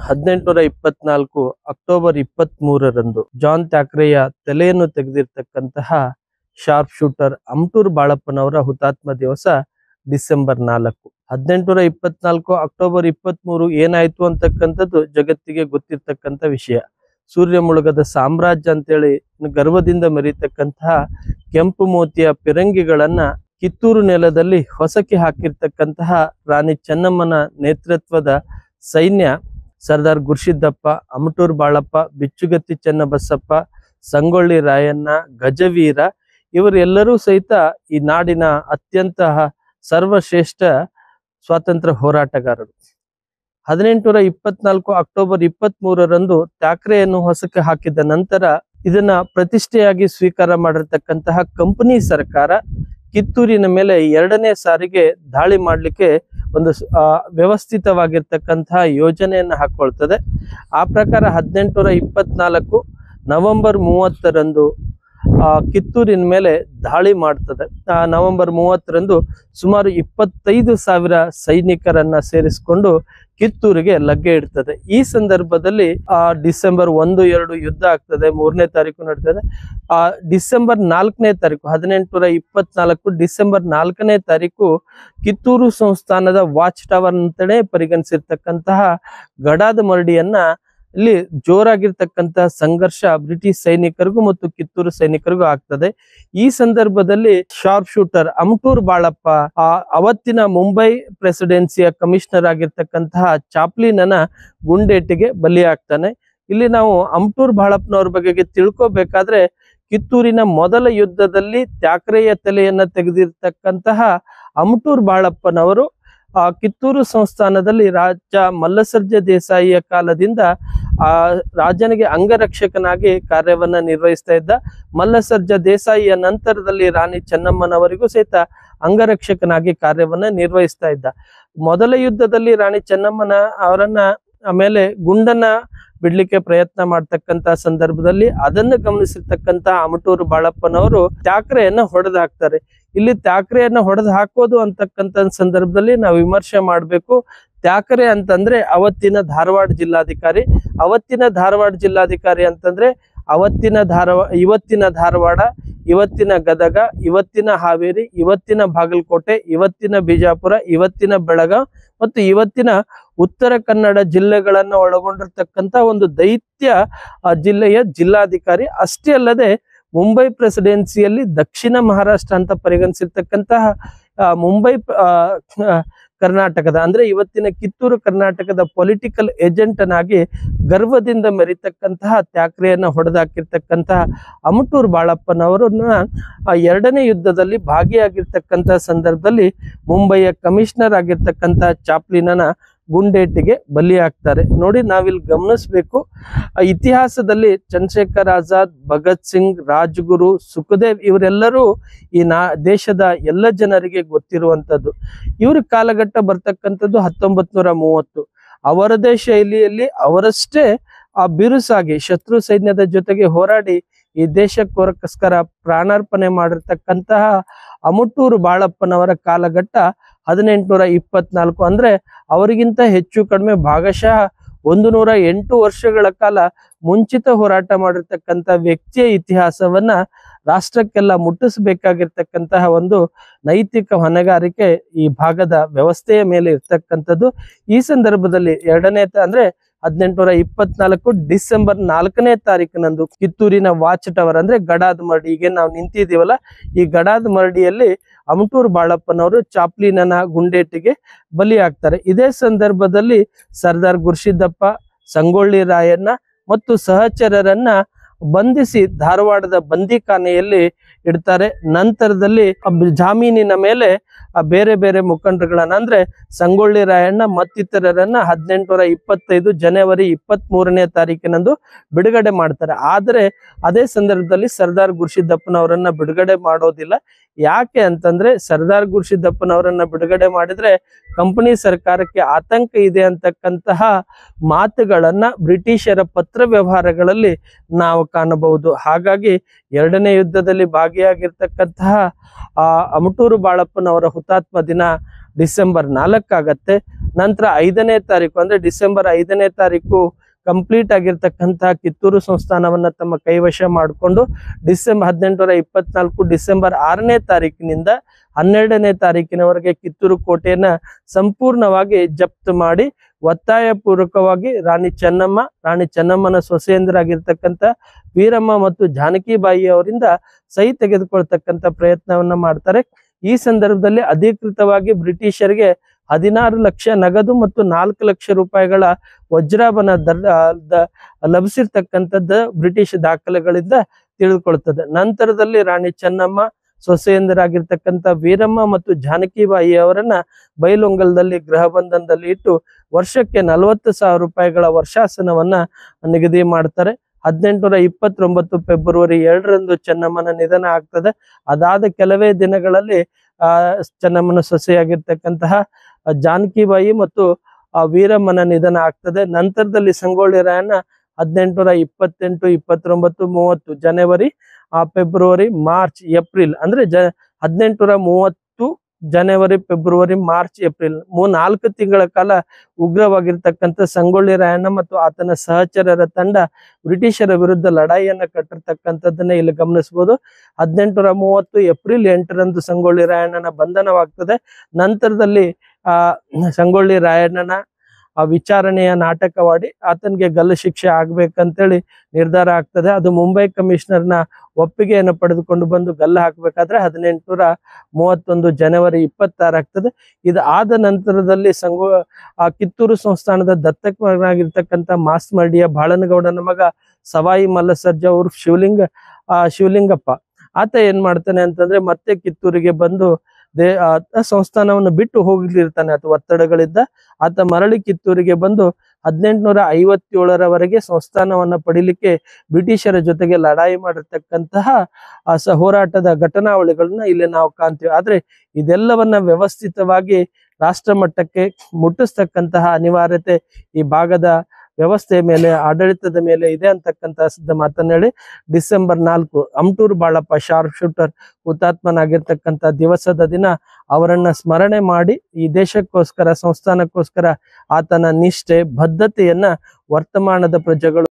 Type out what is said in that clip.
ಹದಿನೆಂಟುನೂರ ಇಪ್ಪತ್ನಾಲ್ಕು ಅಕ್ಟೋಬರ್ ಇಪ್ಪತ್ತ್ ಮೂರರಂದು ಜಾನ್ ಥ್ಯಾಕ್ರೆಯ ತಲೆಯನ್ನು ತೆಗೆದಿರ್ತಕ್ಕಂತಹ ಶಾರ್ಪ್ ಶೂಟರ್ ಅಮ್ಟೂರ್ ಬಾಳಪ್ಪನವರ ಹುತಾತ್ಮ ದಿವಸ ಡಿಸೆಂಬರ್ ನಾಲ್ಕು ಹದಿನೆಂಟುನೂರ ಇಪ್ಪತ್ನಾಲ್ಕು ಅಕ್ಟೋಬರ್ ಇಪ್ಪತ್ತ್ ಮೂರು ಏನಾಯ್ತು ಅಂತಕ್ಕಂಥದ್ದು ಜಗತ್ತಿಗೆ ಗೊತ್ತಿರ್ತಕ್ಕಂಥ ವಿಷಯ ಸೂರ್ಯ ಮುಳುಗದ ಸಾಮ್ರಾಜ್ಯ ಅಂತೇಳಿ ಗರ್ವದಿಂದ ಮೆರೀತಕ್ಕಂತಹ ಕೆಂಪು ಮೋತಿಯ ಪಿರಂಗಿಗಳನ್ನ ಕಿತ್ತೂರು ನೆಲದಲ್ಲಿ ಹೊಸಕಿ ಹಾಕಿರ್ತಕ್ಕಂತಹ ರಾಣಿ ಚೆನ್ನಮ್ಮನ ನೇತೃತ್ವದ ಸೈನ್ಯ ಸರ್ದಾರ್ ಗುರ್ಷಿದ್ದಪ್ಪ ಅಮಟೂರ್ ಬಾಳಪ್ಪ ಬಿಚ್ಚುಗತ್ತಿ ಚೆನ್ನಬಸಪ್ಪ ಸಂಗೊಳ್ಳಿ ರಾಯಣ್ಣ ಗಜವೀರ ಇವರೆಲ್ಲರೂ ಸಹಿತ ಈ ನಾಡಿನ ಅತ್ಯಂತ ಸರ್ವಶ್ರೇಷ್ಠ ಸ್ವಾತಂತ್ರ್ಯ ಹೋರಾಟಗಾರರು ಹದಿನೆಂಟುನೂರ ಇಪ್ಪತ್ನಾಲ್ಕು ಅಕ್ಟೋಬರ್ ಇಪ್ಪತ್ತ್ ಮೂರರಂದು ಠಾಕ್ರೆಯನ್ನು ಹೊಸಕ್ಕೆ ಹಾಕಿದ ನಂತರ ಇದನ್ನ ಪ್ರತಿಷ್ಠೆಯಾಗಿ ಸ್ವೀಕಾರ ಮಾಡಿರ್ತಕ್ಕಂತಹ ಕಂಪನಿ ಸರ್ಕಾರ ಕಿತ್ತೂರಿನ ಮೇಲೆ ಎರಡನೇ ಸಾರಿಗೆ ದಾಳಿ ಮಾಡಲಿಕ್ಕೆ ಒಂದು ಸ್- ಆ, ವ್ಯವಸ್ಥಿತವಾಗಿರ್ತಕ್ಕಂತಹ ಯೋಜನೆಯನ್ನು ಹಾಕೊಳ್ತದೆ ಆ ಪ್ರಕಾರ ಹದಿನೆಂಟುನೂರ ಇಪ್ಪತ್ನಾಲ್ಕು ನವೆಂಬರ್ ಮೂವತ್ತರಂದು ಆ, ಕಿತ್ತೂರಿನ ಮೇಲೆ ದಾಳಿ ಮಾಡ್ತದೆ ಆ, ನವೆಂಬರ್ ಮೂವತ್ತರಂದು ಸುಮಾರು ಇಪ್ಪತ್ತೈದು ಸಾವಿರ ಸೈನಿಕರನ್ನ ಸೇರಿಸಿಕೊಂಡು ಕಿತ್ತೂರಿಗೆ ಲಗ್ಗೆ ಇಡ್ತದೆ ಈ ಸಂದರ್ಭದಲ್ಲಿ ಆ ಡಿಸೆಂಬರ್ ಒಂದು ಎರಡು ಯುದ್ಧ ಆಗ್ತದೆ ಮೂರನೇ ತಾರೀಕು ನಡೀತದೆ ಆ ಡಿಸೆಂಬರ್ ನಾಲ್ಕನೇ ತಾರೀಕು ಹದಿನೆಂಟುನೂರ ಇಪ್ಪತ್ನಾಲ್ಕು ಡಿಸೆಂಬರ್ ನಾಲ್ಕನೇ ತಾರೀಕು ಕಿತ್ತೂರು ಸಂಸ್ಥಾನದ ವಾಚ್ ಟವರ್ ಅಂತಲೇ ಪರಿಗಣಿಸಿರ್ತಕ್ಕಂತಹ ಗಡಾದ ಮರಡಿಯನ್ನ ಇಲ್ಲಿ ಜೋರಾಗಿರ್ತಕ್ಕಂತಹ ಸಂಘರ್ಷ ಬ್ರಿಟಿಷ್ ಸೈನಿಕರಿಗೂ ಮತ್ತು ಕಿತ್ತೂರು ಸೈನಿಕರಿಗೂ ಆಗ್ತದೆ ಈ ಸಂದರ್ಭದಲ್ಲಿ ಶಾರ್ಪ್ ಶೂಟರ್ ಅಮ್ಟೂರ್ ಬಾಳಪ್ಪ ಆ ಅವತ್ತಿನ ಮುಂಬೈ ಪ್ರೆಸಿಡೆನ್ಸಿಯ ಕಮಿಷನರ್ ಆಗಿರ್ತಕ್ಕಂತಹ ಚಾಪ್ಲಿನನ ಗುಂಡೇಟಿಗೆ ಬಲಿಯಾಗ್ತಾನೆ ಇಲ್ಲಿ ನಾವು ಅಮ್ಟೂರ್ ಬಾಳಪ್ಪನವ್ರ ಬಗೆಗೆ ತಿಳ್ಕೊಬೇಕಾದ್ರೆ ಕಿತ್ತೂರಿನ ಮೊದಲ ಯುದ್ಧದಲ್ಲಿ ತ್ಯಾಕ್ರೆಯ ತಲೆಯನ್ನ ತೆಗೆದಿರ್ತಕ್ಕಂತಹ ಅಮ್ಟೂರ್ ಬಾಳಪ್ಪನವರು ಆ ಕಿತ್ತೂರು ಸಂಸ್ಥಾನದಲ್ಲಿ ರಾಜ ಮಲ್ಲಸರ್ಜ ದೇಸಾಯಿಯ ಕಾಲದಿಂದ ಆ ರಾಜನಿಗೆ ಅಂಗರಕ್ಷಕನಾಗಿ ಕಾರ್ಯವನ್ನ ನಿರ್ವಹಿಸ್ತಾ ಇದ್ದ ಮಲ್ಲಸರ್ಜ ದೇಸಾಯಿಯ ನಂತರದಲ್ಲಿ ರಾಣಿ ಚೆನ್ನಮ್ಮನವರಿಗೂ ಸಹಿತ ಅಂಗರಕ್ಷಕನಾಗಿ ಕಾರ್ಯವನ್ನ ನಿರ್ವಹಿಸ್ತಾ ಇದ್ದ ಮೊದಲ ಯುದ್ಧದಲ್ಲಿ ರಾಣಿ ಚೆನ್ನಮ್ಮನ ಅವರನ್ನ ಆಮೇಲೆ ಗುಂಡನ್ನ ಬಿಡ್ಲಿಕ್ಕೆ ಪ್ರಯತ್ನ ಮಾಡ್ತಕ್ಕಂತ ಸಂದರ್ಭದಲ್ಲಿ ಅದನ್ನು ಗಮನಿಸಿರ್ತಕ್ಕಂತ ಅಮಟೂರು ಬಾಳಪ್ಪನವರು ತ್ಯಾಕ್ರೆಯನ್ನ ಹೊಡೆದು ಹಾಕ್ತಾರೆ ಇಲ್ಲಿ ತ್ಯಾಕ್ರೆಯನ್ನ ಹೊಡೆದು ಹಾಕೋದು ಅಂತಕ್ಕಂತ ಸಂದರ್ಭದಲ್ಲಿ ನಾವು ವಿಮರ್ಶೆ ಮಾಡ್ಬೇಕು ತ್ಯಾಕರೆ ಅಂತಂದ್ರೆ ಅವತ್ತಿನ ಧಾರವಾಡ ಜಿಲ್ಲಾಧಿಕಾರಿ ಅವತ್ತಿನ ಧಾರವಾಡ ಜಿಲ್ಲಾಧಿಕಾರಿ ಅಂತಂದ್ರೆ ಅವತ್ತಿನ ಧಾರವಾಡ ಇವತ್ತಿನ ಧಾರವಾಡ ಇವತ್ತಿನ ಗದಗ ಇವತ್ತಿನ ಹಾವೇರಿ ಇವತ್ತಿನ ಬಾಗಲಕೋಟೆ ಇವತ್ತಿನ ಬಿಜಾಪುರ ಇವತ್ತಿನ ಬೆಳಗಾವ್ ಮತ್ತು ಇವತ್ತಿನ ಉತ್ತರ ಕನ್ನಡ ಜಿಲ್ಲೆಗಳನ್ನ ಒಳಗೊಂಡಿರ್ತಕ್ಕಂತ ಒಂದು ದೈತ್ಯ ಆ, ಜಿಲ್ಲೆಯ ಜಿಲ್ಲಾಧಿಕಾರಿ ಅಷ್ಟೇ ಅಲ್ಲದೆ ಮುಂಬೈ ಪ್ರೆಸಿಡೆನ್ಸಿಯಲ್ಲಿ ದಕ್ಷಿಣ ಮಹಾರಾಷ್ಟ್ರ ಅಂತ ಪರಿಗಣಿಸಿರ್ತಕ್ಕಂತಹ ಆ, ಮುಂಬೈ ಆ, ಆ, ಕರ್ನಾಟಕದ ಅಂದ್ರೆ ಇವತ್ತಿನ ಕಿತ್ತೂರು ಕರ್ನಾಟಕದ ಪೊಲಿಟಿಕಲ್ ಏಜೆಂಟನಾಗಿ ಗರ್ವದಿಂದ ಮೆರಿತಕ್ಕಂತಹ ತ್ಯಾಕ್ರೆಯನ್ನ ಹೊಡೆದಾಕಿರ್ತಕ್ಕಂತಹ ಅಮಟೂರ್ ಬಾಳಪ್ಪನವರನ್ನ ಆ ಎರಡನೇ ಯುದ್ಧದಲ್ಲಿ ಭಾಗಿಯಾಗಿರ್ತಕ್ಕಂತಹ ಸಂದರ್ಭದಲ್ಲಿ ಮುಂಬೈಯ ಕಮಿಷನರ್ ಆಗಿರ್ತಕ್ಕಂತಹ ಚಾಪ್ಲಿನನ ಗುಂಡೇಟಿಗೆ ಬಲಿಯಾಗ್ತಾರೆ ನೋಡಿ ನಾವಿಲ್ಲಿ ಗಮನಿಸ್ಬೇಕು ಆ ಇತಿಹಾಸದಲ್ಲಿ ಚಂದ್ರಶೇಖರ್ ಆಜಾದ್ ಭಗತ್ ಸಿಂಗ್ ರಾಜ್ಗುರು ಸುಖದೇವ್ ಇವರೆಲ್ಲರೂ ಈ ನಾ ದೇಶದ ಎಲ್ಲ ಜನರಿಗೆ ಗೊತ್ತಿರುವಂತದ್ದು ಇವ್ರ ಕಾಲಘಟ್ಟ ಬರ್ತಕ್ಕಂಥದ್ದು ಹತ್ತೊಂಬತ್ ನೂರ ಮೂವತ್ತು ಅವರದೇ ಶೈಲಿಯಲ್ಲಿ ಅವರಷ್ಟೇ ಆ ಬಿರುಸಾಗಿ ಶತ್ರು ಸೈನ್ಯದ ಜೊತೆಗೆ ಹೋರಾಡಿ ಈ ದೇಶಕ್ಕೋಸ್ಕರ ಪ್ರಾಣಾರ್ಪಣೆ ಮಾಡಿರ್ತಕ್ಕಂತಹ ಅಮುಟೂರು ಬಾಳಪ್ಪನವರ ಕಾಲಘಟ್ಟ ಹದಿನೆಂಟುನೂರ ಇಪ್ಪತ್ನಾಲ್ಕು ಅಂದ್ರೆ ಅವರಿಗಿಂತ ಹೆಚ್ಚು ಕಡಿಮೆ ಭಾಗಶಃ ಒಂದು ನೂರ ಎಂಟು ವರ್ಷಗಳ ಕಾಲ ಮುಂಚಿತ ಹೋರಾಟ ಮಾಡಿರ್ತಕ್ಕಂಥ ವ್ಯಕ್ತಿಯ ಇತಿಹಾಸವನ್ನ ರಾಷ್ಟ್ರಕ್ಕೆಲ್ಲ ಮುಟ್ಟಿಸಬೇಕಾಗಿರ್ತಕ್ಕಂತಹ ಒಂದು ನೈತಿಕ ಹೊಣೆಗಾರಿಕೆ ಈ ಭಾಗದ ವ್ಯವಸ್ಥೆಯ ಮೇಲೆ ಇರ್ತಕ್ಕಂಥದ್ದು ಈ ಸಂದರ್ಭದಲ್ಲಿ ಎರಡನೇ ತ- ಅಂದ್ರೆ ಹದಿನೆಂಟುನೂರ ಇಪ್ಪತ್ನಾಲ್ಕು ಡಿಸೆಂಬರ್ ನಾಲ್ಕನೇ ತಾರೀಕಿನಂದು ಕಿತ್ತೂರಿನ ವಾಚ್ ಟವರ್ ಅಂದ್ರೆ ಗಡಾದ್ ಮರಡಿಗೆ ನಾವು ನಿಂತಿದ್ದೀವಲ್ಲ ಈ ಗಡಾದ್ ಮರಡಿಯಲ್ಲಿ ಅಮಟೂರ್ ಬಾಳಪ್ಪನವರು ಚಾಪ್ಲಿನನ ಗುಂಡೇಟಿಗೆ ಬಲಿಯಾಗ್ತಾರೆ ಇದೇ ಸಂದರ್ಭದಲ್ಲಿ ಸರ್ದಾರ್ ಗುರ್ಷಿದ್ದಪ್ಪ ಸಂಗೊಳ್ಳಿ ರಾಯಣ್ಣ ಮತ್ತು ಸಹಚರರನ್ನ ಬಂಧಿಸಿ ಧಾರವಾಡದ ಬಂದಿಖಾನೆಯಲ್ಲಿ ಇಡ್ತಾರೆ ನಂತರದಲ್ಲಿ ಅಬ್- ಜಾಮೀನಿನ ಮೇಲೆ ಆ ಬೇರೆ ಬೇರೆ ಮುಖಂಡರುಗಳನ್ನ ಅಂದ್ರೆ ಸಂಗೊಳ್ಳಿ ರಾಯಣ್ಣ ಮತ್ತಿತರರನ್ನ ಹದಿನೆಂಟುನೂರ ಇಪ್ಪತ್ತೈದು ಜನವರಿ ಇಪ್ಪತ್ತ್ ಮೂರನೇ ತಾರೀಕಿನಂದು ಬಿಡುಗಡೆ ಮಾಡ್ತಾರೆ ಆದರೆ ಅದೇ ಸಂದರ್ಭದಲ್ಲಿ ಸರ್ದಾರ್ ಗುರ್ಷಿದ್ದಪ್ಪನವರನ್ನ ಬಿಡುಗಡೆ ಮಾಡೋದಿಲ್ಲ ಯಾಕೆ ಅಂತಂದ್ರೆ ಸರ್ದಾರ್ ಗುರ್ಷಿದ್ದಪ್ಪನವರನ್ನ ಬಿಡುಗಡೆ ಮಾಡಿದ್ರೆ ಕಂಪನಿ ಸರ್ಕಾರಕ್ಕೆ ಆತಂಕ ಇದೆ ಅಂತಕ್ಕಂತಹ ಮಾತುಗಳನ್ನ ಬ್ರಿಟಿಷರ ಪತ್ರ ವ್ಯವಹಾರಗಳಲ್ಲಿ ನಾವು ಕಾಣಬಹುದು ಹಾಗಾಗಿ ಎರಡನೇ ಯುದ್ಧದಲ್ಲಿ ಭಾಗಿಯಾಗಿರ್ತಕ್ಕಂತಹ ಆ ಅಮಟೂರು ಬಾಳಪ್ಪನವರ ಹುತಾತ್ಮ ದಿನ ಡಿಸೆಂಬರ್ ನಾಲ್ಕಾಗತ್ತೆ ನಂತರ ಐದನೇ ತಾರೀಕು ಅಂದ್ರೆ ಡಿಸೆಂಬರ್ ಐದನೇ ತಾರೀಕು ಕಂಪ್ಲೀಟ್ ಆಗಿರ್ತಕ್ಕಂತಹ ಕಿತ್ತೂರು ಸಂಸ್ಥಾನವನ್ನ ತಮ್ಮ ಕೈವಶ ಮಾಡಿಕೊಂಡು ಡಿಸೆಂಬರ್ ಹದಿನೆಂಟುನೂರ ಇಪ್ಪತ್ನಾಲ್ಕು ಡಿಸೆಂಬರ್ ಆರನೇ ತಾರೀಕಿನಿಂದ ಹನ್ನೆರಡನೇ ತಾರೀಕಿನವರೆಗೆ ಕಿತ್ತೂರು ಕೋಟೆಯನ್ನ ಸಂಪೂರ್ಣವಾಗಿ ಜಪ್ತು ಮಾಡಿ ಒತ್ತಾಯ ಪೂರ್ವಕವಾಗಿ ರಾಣಿ ಚೆನ್ನಮ್ಮ ರಾಣಿ ಚೆನ್ನಮ್ಮನ ಸೊಸೆಯಂದರಾಗಿರ್ತಕ್ಕಂಥ ವೀರಮ್ಮ ಮತ್ತು ಜಾನಕಿಬಾಯಿ ಅವರಿಂದ ಸಹಿ ತೆಗೆದುಕೊಳ್ತಕ್ಕಂಥ ಪ್ರಯತ್ನವನ್ನ ಮಾಡ್ತಾರೆ ಈ ಸಂದರ್ಭದಲ್ಲಿ ಅಧಿಕೃತವಾಗಿ ಬ್ರಿಟಿಷರಿಗೆ ಹದಿನಾರು ಲಕ್ಷ ನಗದು ಮತ್ತು ನಾಲ್ಕು ಲಕ್ಷ ರೂಪಾಯಿಗಳ ವಜ್ರಾಭರಣ ದರ್ ದ- ಲಭಿಸಿರ್ತಕ್ಕಂಥದ್ದು ಬ್ರಿಟಿಷ್ ದಾಖಲೆಗಳಿಂದ ತಿಳಿದುಕೊಳ್ತದೆ ನಂತರದಲ್ಲಿ ರಾಣಿ ಚೆನ್ನಮ್ಮ ಸೊಸೆಯಂದರಾಗಿರ್ತಕ್ಕಂಥ ವೀರಮ್ಮ ಮತ್ತು ಜಾನಕಿಬಾಯಿ ಅವರನ್ನ ಬೈಲೊಂಗಲದಲ್ಲಿ ಗೃಹ ಬಂಧನದಲ್ಲಿ ಇಟ್ಟು ವರ್ಷಕ್ಕೆ ನಲವತ್ತು ಸಾವಿರ ರೂಪಾಯಿಗಳ ವರ್ಷಾಸನವನ್ನ ನಿಗದಿ ಮಾಡ್ತಾರೆ ಹದಿನೆಂಟುನೂರ ಇಪ್ಪತ್ತೊಂಬತ್ತು ಫೆಬ್ರವರಿ ಎರಡರಂದು ಚೆನ್ನಮ್ಮನ ನಿಧನ ಆಗ್ತದೆ ಅದಾದ ಕೆಲವೇ ದಿನಗಳಲ್ಲಿ ಆ ಚೆನ್ನಮ್ಮನ ಸೊಸೆಯಾಗಿರ್ತಕ್ಕಂತಹ ಆ ಜಾನಕಿಬಾಯಿ ಮತ್ತು ಆ ವೀರಮ್ಮನ ನಿಧನ ಆಗ್ತದೆ ನಂತರದಲ್ಲಿ ಸಂಗೊಳ್ಳಿ ರಾಯಣ್ಣ ಹದಿನೆಂಟುನೂರ ಇಪ್ಪತ್ತೆಂಟು ಇಪ್ಪತ್ತೊಂಬತ್ತು ಮೂವತ್ತು ಜನವರಿ ಆ ಫೆಬ್ರವರಿ ಮಾರ್ಚ್ ಏಪ್ರಿಲ್ ಅಂದ್ರೆ ಜ ಹದಿನೆಂಟುನೂರ ಮೂವತ್ತು ಜನವರಿ ಫೆಬ್ರವರಿ ಮಾರ್ಚ್ ಏಪ್ರಿಲ್ ಮೂ ನಾಲ್ಕು ತಿಂಗಳ ಕಾಲ ಉಗ್ರವಾಗಿರ್ತಕ್ಕಂಥ ಸಂಗೊಳ್ಳಿ ರಾಯಣ್ಣ ಮತ್ತು ಆತನ ಸಹಚರರ ತಂಡ ಬ್ರಿಟಿಷರ ವಿರುದ್ಧ ಲಡಾಯಿಯನ್ನ ಕಟ್ಟಿರ್ತಕ್ಕಂಥದ್ದನ್ನ ಇಲ್ಲಿ ಗಮನಿಸಬಹುದು ಹದಿನೆಂಟುನೂರ ಮೂವತ್ತು ಏಪ್ರಿಲ್ ಎಂಟರಂದು ಸಂಗೊಳ್ಳಿ ರಾಯಣ್ಣನ ಬಂಧನವಾಗ್ತದೆ ನಂತರದಲ್ಲಿ ಆ ಸಂಗೊಳ್ಳಿ ರಾಯಣ್ಣನ ಆ ವಿಚಾರಣೆಯ ನಾಟಕವಾಡಿ ಆತನಿಗೆ ಗಲ್ಲು ಶಿಕ್ಷೆ ಆಗ್ಬೇಕಂತೇಳಿ ನಿರ್ಧಾರ ಆಗ್ತದೆ ಅದು ಮುಂಬೈ ಕಮಿಷನರ್ನ ಒಪ್ಪಿಗೆಯನ್ನು ಪಡೆದುಕೊಂಡು ಬಂದು ಗಲ್ಲು ಹಾಕ್ಬೇಕಾದ್ರೆ ಹದಿನೆಂಟುನೂರ ಮೂವತ್ತೊಂದು ಜನವರಿ ಇಪ್ಪತ್ತಾರು ಆಗ್ತದೆ ಇದು ಆದ ನಂತರದಲ್ಲಿ ಸಂಗೋ ಆ ಕಿತ್ತೂರು ಸಂಸ್ಥಾನದ ದತ್ತಕನಾಗಿರ್ತಕ್ಕಂಥ ಮಾಸ್ಮಡಿಯ ಬಾಳನಗೌಡನ ಮಗ ಸವಾಯಿ ಮಲ್ಲಸರ್ಜ ಉರ್ಫ್ ಶಿವಲಿಂಗ ಆ ಶಿವಲಿಂಗಪ್ಪ ಆತ ಏನ್ ಮಾಡ್ತಾನೆ ಅಂತಂದ್ರೆ ಮತ್ತೆ ಕಿತ್ತೂರಿಗೆ ಬಂದು ದೇ ಆ ಸಂಸ್ಥಾನವನ್ನು ಬಿಟ್ಟು ಹೋಗ್ಲಿರ್ತಾನೆ ಅಥವಾ ಒತ್ತಡಗಳಿಂದ ಆತ ಮರಳಿ ಕಿತ್ತೂರಿಗೆ ಬಂದು ಹದಿನೆಂಟುನೂರ ಐವತ್ತೇಳರವರೆಗೆ ಸಂಸ್ಥಾನವನ್ನ ಪಡಿಲಿಕ್ಕೆ ಬ್ರಿಟಿಷರ ಜೊತೆಗೆ ಲಡಾಯಿ ಮಾಡಿರ್ತಕ್ಕಂತಹ ಆ ಸ ಹೋರಾಟದ ಘಟನಾವಳಿಗಳನ್ನ ಇಲ್ಲಿ ನಾವು ಕಾಣ್ತೀವಿ ಆದ್ರೆ ಇದೆಲ್ಲವನ್ನ ವ್ಯವಸ್ಥಿತವಾಗಿ ರಾಷ್ಟ್ರ ಮಟ್ಟಕ್ಕೆ ಮುಟ್ಟಿಸ್ತಕ್ಕಂತಹ ಅನಿವಾರ್ಯತೆ ಈ ಭಾಗದ ವ್ಯವಸ್ಥೆಯ ಮೇಲೆ ಆಡಳಿತದ ಮೇಲೆ ಇದೆ ಅಂತಕ್ಕಂಥ ಸಿದ್ಧ ಮಾತನ್ನ ಹೇಳಿ ಡಿಸೆಂಬರ್ ನಾಲ್ಕು ಅಮ್ಟೂರ್ ಬಾಳಪ್ಪ ಶಾರ್ಪ್ ಶೂಟರ್ ಹುತಾತ್ಮನಾಗಿರ್ತಕ್ಕಂಥ ದಿವಸದ ದಿನ ಅವರನ್ನ ಸ್ಮರಣೆ ಮಾಡಿ ಈ ದೇಶಕ್ಕೋಸ್ಕರ ಸಂಸ್ಥಾನಕ್ಕೋಸ್ಕರ ಆತನ ನಿಷ್ಠೆ ಬದ್ಧತೆಯನ್ನ ವರ್ತಮಾನದ ಪ್ರಜೆಗಳು